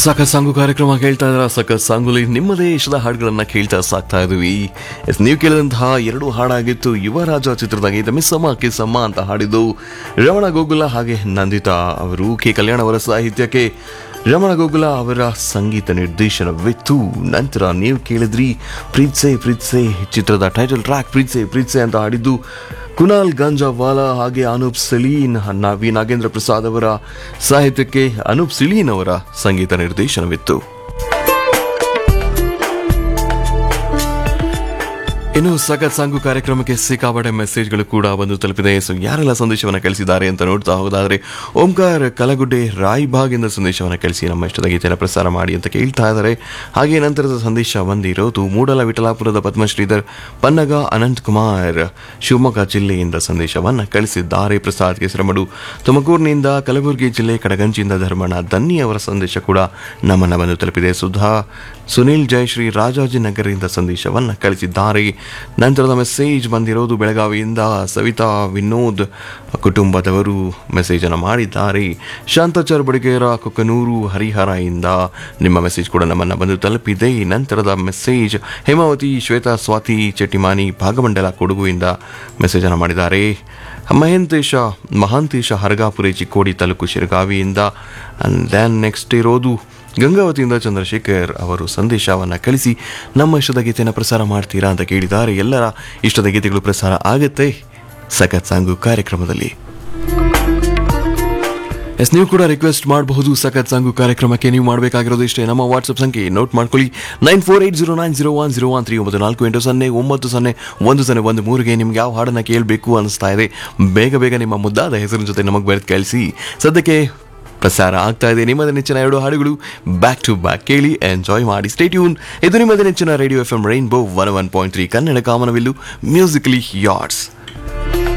ಸಖತ್ ಸಾಂಗು ಕಾರ್ಯಕ್ರಮ ಕೇಳ್ತಾ ಇದ್ರ ಸಖತ್ ಸಾಂಗುಲಿ ನಿಮ್ಮದೇ ಇಷ್ಟದ ಹಾಡುಗಳನ್ನ ಕೇಳ್ತಾ ಸಾಕ್ತಾ ಇದೀವಿ ಎಸ್ ನೀವು ಕೇಳಿದಂತಹ ಎರಡು ಹಾಡಾಗಿತ್ತು ಯುವರಾಜ ಚಿತ್ರದ ಗೀತೆ ಮಿಸ್ಸಮ್ಮ ಕಿಸ್ಸಮ್ಮ ಅಂತ ಹಾಡಿದ್ದು ರಮಣ ಗೋಗುಲ ಹಾಗೆ ನಂದಿತಾ ಅವರು ಕೆ ಕಲ್ಯಾಣ ಅವರ ಸಾಹಿತ್ಯಕ್ಕೆ ರಮಣ ಗೋಗುಲ ಅವರ ಸಂಗೀತ ನಿರ್ದೇಶನವಿತ್ತು ನಂತರ ನೀವು ಕೇಳಿದ್ರಿ ಪ್ರೀತ್ಸೆ ಪ್ರೀತ್ಸೆ ಚಿತ್ರದ ಟೈಟಲ್ ಟ್ರ್ಯಾಕ್ ಪ್ರೀತ್ಸೆ ಪ್ರೀತ್ಸೆ ಅಂತ ಹಾಡಿದ್ದು ಕುನಾಲ್ ಗಂಜಾವಾಲಾ ಹಾಗೆ ಅನೂಪ್ ಸಲೀನ್ ನ- ವಿ ನಾಗೇಂದ್ರ ಪ್ರಸಾದ್ ಅವರ ಸಾಹಿತ್ಯಕ್ಕೆ ಅನೂಪ್ ಸಿಲೀನ್ ಅವರ ಸಂಗೀತ ನಿರ್ದೇಶನವಿತ್ತು ಇನ್ನು ಸಖತ್ ಸಾಂಗು ಕಾರ್ಯಕ್ರಮಕ್ಕೆ ಸಿಕ್ಕಾಪಟ್ಟೆ ಮೆಸೇಜ್ಗಳು ಕೂಡ ಬಂದು ತಲುಪಿದೆ ಸೊ ಯಾರೆಲ್ಲ ಸಂದೇಶವನ್ನು ಕಳಿಸಿದ್ದಾರೆ ಅಂತ ನೋಡ್ತಾ ಹೋಗೋದಾದ್ರೆ ಓಂಕಾರ ಕಲಗುಡ್ಡೆ ರಾಯ್ಬಾಗ್ ಇಂದ ಸಂದೇಶವನ್ನು ಕಳಿಸಿ ನಮ್ಮ ಇಷ್ಟದ ಗೀತೆಯನ್ನು ಪ್ರಸಾರ ಮಾಡಿ ಅಂತ ಕೇಳ್ತಾ ಇದ್ದಾರೆ ಹಾಗೆ ನಂತರದ ಸಂದೇಶ ಬಂದಿರೋದು ಮೂಡಲ ವಿಠಲಾಪುರದ ಪದ್ಮಶ್ರೀಧರ್ ಪನ್ನಗ ಅನಂತ್ ಕುಮಾರ್ ಶಿವಮೊಗ್ಗ ಜಿಲ್ಲೆಯಿಂದ ಸಂದೇಶವನ್ನು ಕಳಿಸಿದ್ದಾರೆ ಪ್ರಸಾದ್ ಕೆಸರಮಡು ತುಮಕೂರಿನಿಂದ ಕಲಬುರಗಿ ಜಿಲ್ಲೆ ಕಡಗಂಚಿಯಿಂದ ಧರ್ಮಣ್ಣ ದನ್ನಿ ಅವರ ಸಂದೇಶ ಕೂಡ ನಮ್ಮನ್ನ ಬಂದು ತಲುಪಿದೆ ಸುಧಾ ಸುನಿಲ್ ಜಯಶ್ರೀ ರಾಜಾಜಿನಗರದಿಂದ ಸಂದೇಶವನ್ನು ಕಳಿಸಿದ್ದಾರೆ ನಂತರದ ಮೆಸೇಜ್ ಬಂದಿರೋದು ಬೆಳಗಾವಿಯಿಂದ ಸವಿತಾ ವಿನೋದ್ ಕುಟುಂಬದವರು ಮೆಸೇಜ್ ಅನ್ನು ಮಾಡಿದ್ದಾರೆ ಶಾಂತಾಚಾರ್ ಬಡಿಗೇರ ಕೊಕ್ಕನೂರು ಹರಿಹರ ಇಂದ ನಿಮ್ಮ ಮೆಸೇಜ್ ಕೂಡ ನಮ್ಮನ್ನ ಬಂದು ತಲುಪಿದೆ ನಂತರದ ಮೆಸೇಜ್ ಹೇಮಾವತಿ ಶ್ವೇತಾ ಸ್ವಾತಿ ಚೆಟ್ಟಿಮಾನಿ ಭಾಗಮಂಡಲ ಕೊಡಗುವಿಂದ ಮೆಸೇಜ್ ಅನ್ನು ಮಾಡಿದ್ದಾರೆ ಮಹಂತೇಶ ಮಹಾಂತೇಶ ಹರಗಾಪುರಿ ಚಿಕ್ಕೋಡಿ ತಾಲೂಕು ಶಿರಗಾವಿಯಿಂದ ಅಂಡ್ ದೆನ್ ನೆಕ್ಸ್ಟ್ ಇರೋದು ಗಂಗಾವತಿಯಿಂದ ಚಂದ್ರಶೇಖರ್ ಅವರು ಸಂದೇಶವನ್ನು ಕಳಿಸಿ ನಮ್ಮ ಇಷ್ಟದ ಗೀತೆಯನ್ನು ಪ್ರಸಾರ ಮಾಡ್ತೀರಾ ಅಂತ ಕೇಳಿದ್ದಾರೆ ಎಲ್ಲರ ಇಷ್ಟದ ಗೀತೆಗಳು ಪ್ರಸಾರ ಆಗುತ್ತೆ ಸಖತ್ ಸಾಂಗು ಕಾರ್ಯಕ್ರಮದಲ್ಲಿ ಎಸ್ ನೀವು ಕೂಡ ರಿಕ್ವೆಸ್ಟ್ ಮಾಡಬಹುದು ಸಖತ್ ಸಾಂಗು ಕಾರ್ಯಕ್ರಮಕ್ಕೆ ನೀವು ಮಾಡಬೇಕಾಗಿರೋದು ಇಷ್ಟೇ ನಮ್ಮ ವಾಟ್ಸಪ್ ಸಂಖ್ಯೆ ನೋಟ್ ಮಾಡ್ಕೊಳ್ಳಿ nine four eight zero nine zero one zero one three ಒಂಬತ್ತು ನಾಲ್ಕು ಎಂಟು ಸೊನ್ನೆ ಒಂಬತ್ತು ಸೊನ್ನೆ ಒಂದು ಸೊನ್ನೆ ಒಂದು ಮೂರಿಗೆ ನಿಮ್ಗೆ ಯಾವ ಹಾಡನ್ನು ಕೇಳಬೇಕು ಅನಿಸ್ತಾ ಇದೆ ಬೇಗ ಬೇಗ ನಿಮ್ಮ ಮುದ್ದಾದ ಹೆಸರಿನ ಜೊತೆ ನಮಗೆ ಬರೆದು ಕಳಿಸಿ ಸದ್ಯಕ್ಕೆ ಪ್ರಸಾರ ಆಗ್ತಾ ಇದೆ ನಿಮ್ಮದ ನೆಚ್ಚಿನ ಎರಡು ಹಾಡುಗಳು ಬ್ಯಾಕ್ ಟು ಬ್ಯಾಕ್ ಕೇಳಿ ಎಂಜಾಯ್ ಮಾಡಿ ಸ್ಟೇಟ್ಯೂನ್ ಇದು ನಿಮ್ಮದ ನೆಚ್ಚಿನ radio F M rainbow one one point three Kannada ಕಾಮನವಿಲ್ಲು ಮ್ಯೂಸಿಕಲಿ ಯಾರ್ಡ್ಸ್